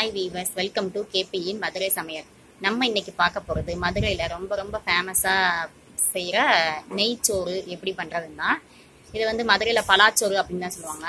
hi viewers welcome to கேபியின் மதுரை சமையல் நம்ம இன்னைக்கு பார்க்க போகிறது மதுரையில் ரொம்ப ரொம்ப ஃபேமஸாக செய்கிற நெய்ச்சோறு எப்படி பண்ணுறதுன்னா இது வந்து மதுரையில் பலாச்சோறு அப்படின்னு தான் சொல்லுவாங்க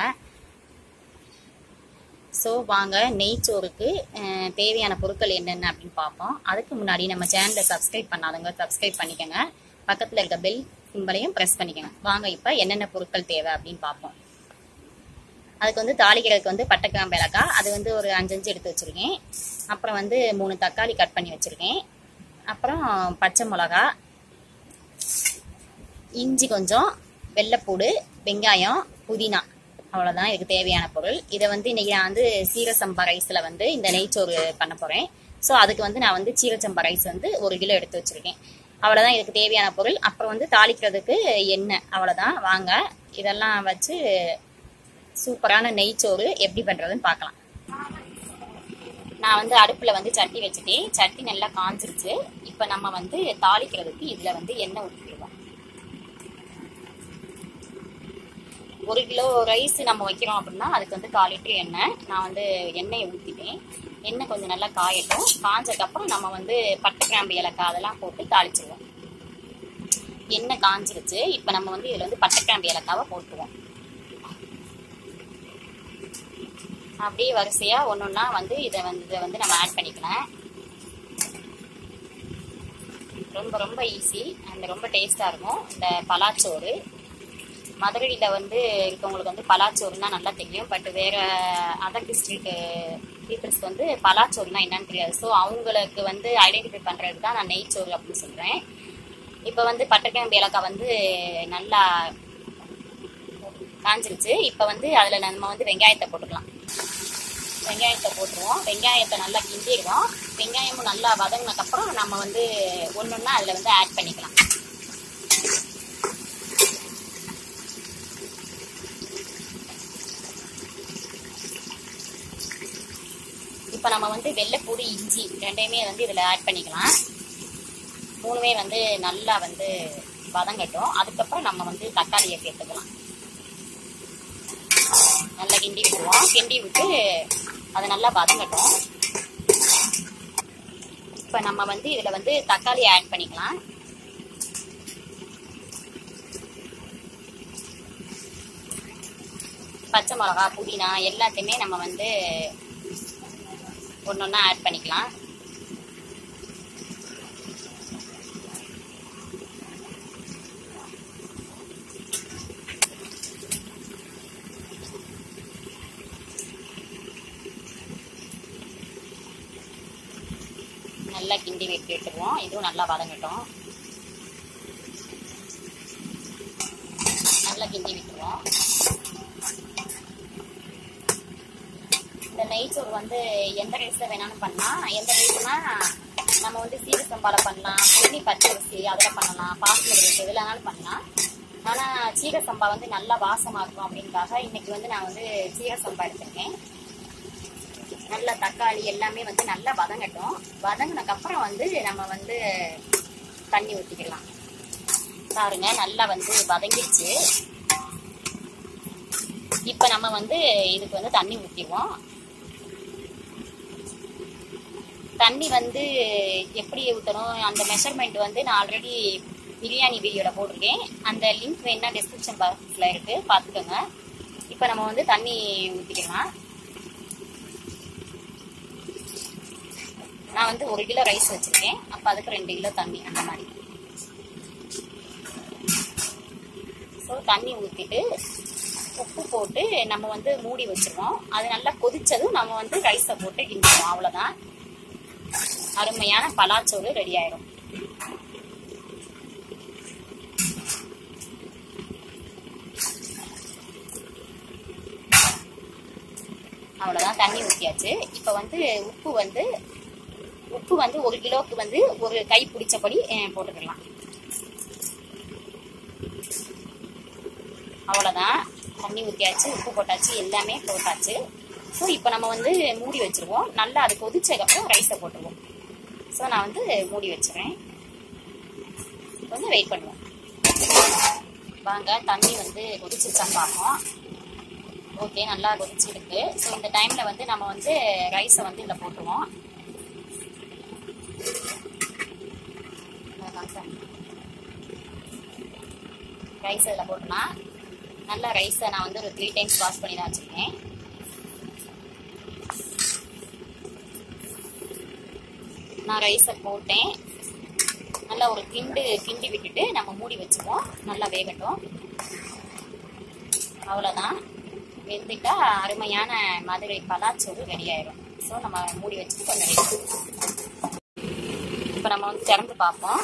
ஸோ வாங்க நெய்ச்சோறுக்கு அஹ், தேவையான பொருட்கள் என்னென்ன அப்படின்னு பார்ப்போம் அதுக்கு முன்னாடி நம்ம சேனலை சப்ஸ்கிரைப் பண்ணாதவங்க சப்ஸ்கிரைப் பண்ணிக்கோங்க பக்கத்தில் இருக்க பெல் சிம்பலையும் ப்ரெஸ் பண்ணிக்கோங்க வாங்க இப்போ என்னென்ன பொருட்கள் தேவை அப்படின்னு பார்ப்போம் அதுக்கு வந்து தாளிக்கிறதுக்கு வந்து பட்டை கிராம்பு ஏலக்காய் அது வந்து ஒரு அஞ்சஞ்சு எடுத்து வச்சுருக்கேன் அப்புறம் வந்து மூணு தக்காளி கட் பண்ணி வச்சுருக்கேன் அப்புறம் பச்சை மிளகா இஞ்சி கொஞ்சம் வெள்ளைப்பூடு வெங்காயம் புதினா அவ்வளோதான் இதுக்கு தேவையான பொருள் இதை வந்து இன்னைக்கு நான் வந்து சீரசம்பா ரைஸில் வந்து இந்த நெய்ச்சோறு பண்ண போகிறேன் ஸோ அதுக்கு வந்து நான் வந்து சீரசம்பா ரைஸ் வந்து ஒரு கிலோ எடுத்து வச்சுருக்கேன் அவ்வளோதான் இதுக்கு தேவையான பொருள் அப்புறம் வந்து தாளிக்கிறதுக்கு எண்ணெய் அவ்வளோதான் வாங்க இதெல்லாம் வச்சு சூப்பரான நெய்ச்சோறு எப்படி பண்ணுறதுன்னு பார்க்கலாம் நான் வந்து அடுப்பில் வந்து சட்டி வச்சுட்டேன் சட்டி நல்லா காஞ்சிருச்சு இப்போ நம்ம வந்து தாளிக்கிறதுக்கு இதில் வந்து எண்ணெய் ஊற்றிடுவோம் ஒரு கிலோ ரைஸ் நம்ம வைக்கிறோம் அப்படின்னா அதுக்கு வந்து கால் லிட்டர் எண்ணெய் நான் வந்து எண்ணெயை ஊற்றிட்டேன் எண்ணெய் கொஞ்சம் நல்லா காயட்டும் காஞ்சதுக்கப்புறம் நம்ம வந்து பட்டை கிராம்பு ஏலக்காய் அதெல்லாம் போட்டு தாளிச்சிருவோம் எண்ணெய் காஞ்சிருச்சு இப்போ நம்ம வந்து இதில் வந்து பட்டை கிராம்பு ஏலக்காவை போட்டுருவோம் அப்படியே வரிசையா ஒன்னொன்னா வந்து இதை வந்து இதை வந்து நம்ம ஆட் பண்ணிக்கலாம் ரொம்ப ரொம்ப ஈஸி அண்ட் ரொம்ப டேஸ்டா இருக்கும் இந்த பலாச்சோறு மதுரையில் வந்து இருக்கவங்களுக்கு வந்து பலாச்சோறுனா நல்லா தெரியும் பட் வேற அதர் டிஸ்ட்ரிக்ட் பீப்புள்ஸ்க்கு வந்து பலாச்சோறுனா என்னன்னு தெரியாது ஸோ அவங்களுக்கு வந்து ஐடென்டிஃபை பண்ணுறதுக்கு தான் நான் நெய்ச்சோறு அப்படின்னு சொல்கிறேன் இப்போ வந்து பட்டைக்கிழம்பு ஏலக்காய் வந்து நல்லா காஞ்சிருச்சு இப்போ வந்து அதில் நம்ம வந்து வெங்காயத்தை போட்டுக்கலாம் வெங்காயத்தை போட்டுருவோம் வெங்காயத்தை நல்லா கிண்டிடுவோம் வெங்காயமும் நல்லா வதங்கினதுக்கப்புறம் நம்ம வந்து ஒன்று ஒன்றா அதில் வந்து ஆட் பண்ணிக்கலாம் இப்போ நம்ம வந்து வெள்ளைப்பூடி இஞ்சி ரெண்டையுமே வந்து இதில் ஆட் பண்ணிக்கலாம் மூணுமே வந்து நல்லா வந்து வதங்கட்டும் அதுக்கப்புறம் நம்ம வந்து தக்காளியை சேர்த்துக்கலாம் நல்லா கிண்டி விட்டுருவோம் கிண்டி விட்டு அது நல்லா வதங்கட்டும் இப்போ நம்ம வந்து இதில் வந்து தக்காளி ஆட் பண்ணிக்கலாம் பச்சை மிளகா புதினா எல்லாத்தையுமே நம்ம வந்து ஒன்று ஒன்றா ஆட் பண்ணிக்கலாம் நல்லா கிண்டி வெட்டி விட்டுருவோம் இதுவும் நல்லா வதங்கட்டும் நல்லா கிண்டி விட்டுருவோம் இந்த நெய்ச்சோறு வந்து எந்த ரைஸில் வேணாலும் பண்ணலாம் எந்த ரைஸ்னா நம்ம வந்து சீர சம்பால பண்ணலாம் பொன்னி பச்சரிசி அதில் பண்ணலாம் பாஸ்மதி ரைஸ் எதுல வேணாலும் பண்ணலாம் ஆனால் சீர சம்பா வந்து நல்லா வாசமாக இருக்கும் அப்படின்காக இன்னைக்கு வந்து நான் வந்து சீர சம்பா எடுத்திருக்கேன் நல்லா தக்காளி எல்லாமே வந்து நல்லா வதங்கட்டும் வதங்கினதுக்கப்புறம் வந்து நம்ம வந்து தண்ணி ஊற்றிக்கலாம் பாருங்க நல்லா வந்து வதங்கிடுச்சு இப்போ நம்ம வந்து இதுக்கு வந்து தண்ணி ஊற்றிடுவோம் தண்ணி வந்து எப்படி ஊற்றணும் அந்த மெஷர்மெண்ட் வந்து நான் ஆல்ரெடி பிரியாணி வீடியோவில் போட்டிருக்கேன் அந்த லிங்க் வேணா டிஸ்கிரிப்ஷன் பாக்ஸில் இருக்குது பார்த்துக்கோங்க இப்போ நம்ம வந்து தண்ணி ஊற்றிக்கலாம் நான் வந்து ஒரு கிலோ ரைஸ் வச்சிருக்கேன் அப்போ அதுக்கு ரெண்டு கிலோ தண்ணி அந்த மாதிரி ஸோ தண்ணி ஊற்றிட்டு உப்பு போட்டு நம்ம வந்து மூடி வச்சிருவோம் அது நல்லா கொதிச்சதும் நம்ம வந்து ரைஸை போட்டு கிண்டிடுவோம் அவ்வளோதான் அருமையான பலாச்சோறு ரெடி ஆயிடும் அவ்வளோதான் தண்ணி ஊற்றியாச்சு இப்போ வந்து உப்பு வந்து உப்பு வந்து ஒரு கிலோவுக்கு வந்து ஒரு கை பிடிச்சபடி அஹ், போட்டுக்கலாம் அவ்வளோதான் தண்ணி ஊற்றியாச்சு உப்பு போட்டாச்சு எல்லாமே போட்டாச்சு ஸோ இப்போ நம்ம வந்து மூடி வச்சிருவோம் நல்லா அது கொதிச்சதுக்கப்புறம் ரைஸை போட்டுருவோம் ஸோ நான் வந்து மூடி வச்சிடுறேன் கொஞ்சம் வெயிட் பண்ணுவோம் வாங்க தண்ணி வந்து கொதிச்சிருச்சான்னு பார்ப்போம் ஓகே நல்லா கொதிச்சிருக்கு ஸோ இந்த டைமில் வந்து நம்ம வந்து ரைஸை வந்து இதில் போட்டுருவோம் ரைஸ் இதில் போட்டுலாம் நல்லா ரைஸை நான் வந்து ஒரு த்ரீ டைம்ஸ் வாஷ் பண்ணி தான் வச்சுருக்கேன் நான் ரைஸை போட்டேன் நல்லா ஒரு கிண்டு கிண்டி விட்டுட்டு நம்ம மூடி வச்சுப்போம் நல்லா வேகட்டும் அவ்வளோதான் வெந்துட்டா அருமையான மதுரை பலாச்சோறு ரெடி ஆயிடும் ஸோ நம்ம மூடி வச்சுட்டு கொஞ்சம் வேகும் இப்போ நம்ம வந்து திறந்து பார்ப்போம்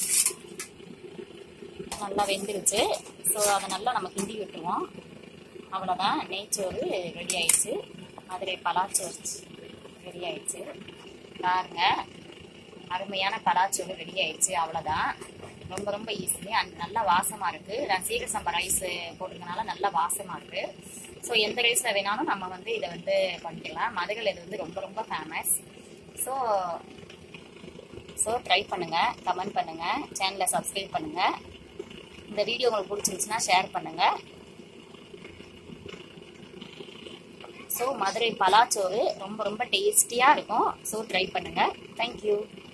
நல்லா வெந்துருச்சு ஸோ அதை நல்லா நம்ம கிண்டி விட்டுருவோம் அவ்வளோதான் நெய்ச்சோறு ரெடி ஆயிடுச்சு மதுரை பலாச்சோறு ரெடி ஆயிடுச்சு பாருங்க அருமையான பலாச்சோறு ரெடி ஆயிடுச்சு அவ்வளோதான் ரொம்ப ரொம்ப ஈஸி அண்ட் நல்லா வாசமாக இருக்குது நான் சீரக சம்பா ரைஸ் போட்டிருக்கனால நல்லா வாசமாக இருக்குது ஸோ எந்த ரைஸில் வேணாலும் நம்ம வந்து இதை வந்து பண்ணிக்கலாம் மதுரையில் இது வந்து ரொம்ப ரொம்ப ஃபேமஸ் ஸோ ஸோ ட்ரை பண்ணுங்கள் கமெண்ட் பண்ணுங்கள் சேனலை சப்ஸ்கிரைப் பண்ணுங்கள் இந்த வீடியோ உங்களுக்கு பிடிச்சிருந்துச்சுன்னா ஷேர் பண்ணுங்கள் ஸோ மதுரை பலாச்சோறு ரொம்ப ரொம்ப டேஸ்டியாக இருக்கும் ஸோ ட்ரை பண்ணுங்கள் தேங்க்யூ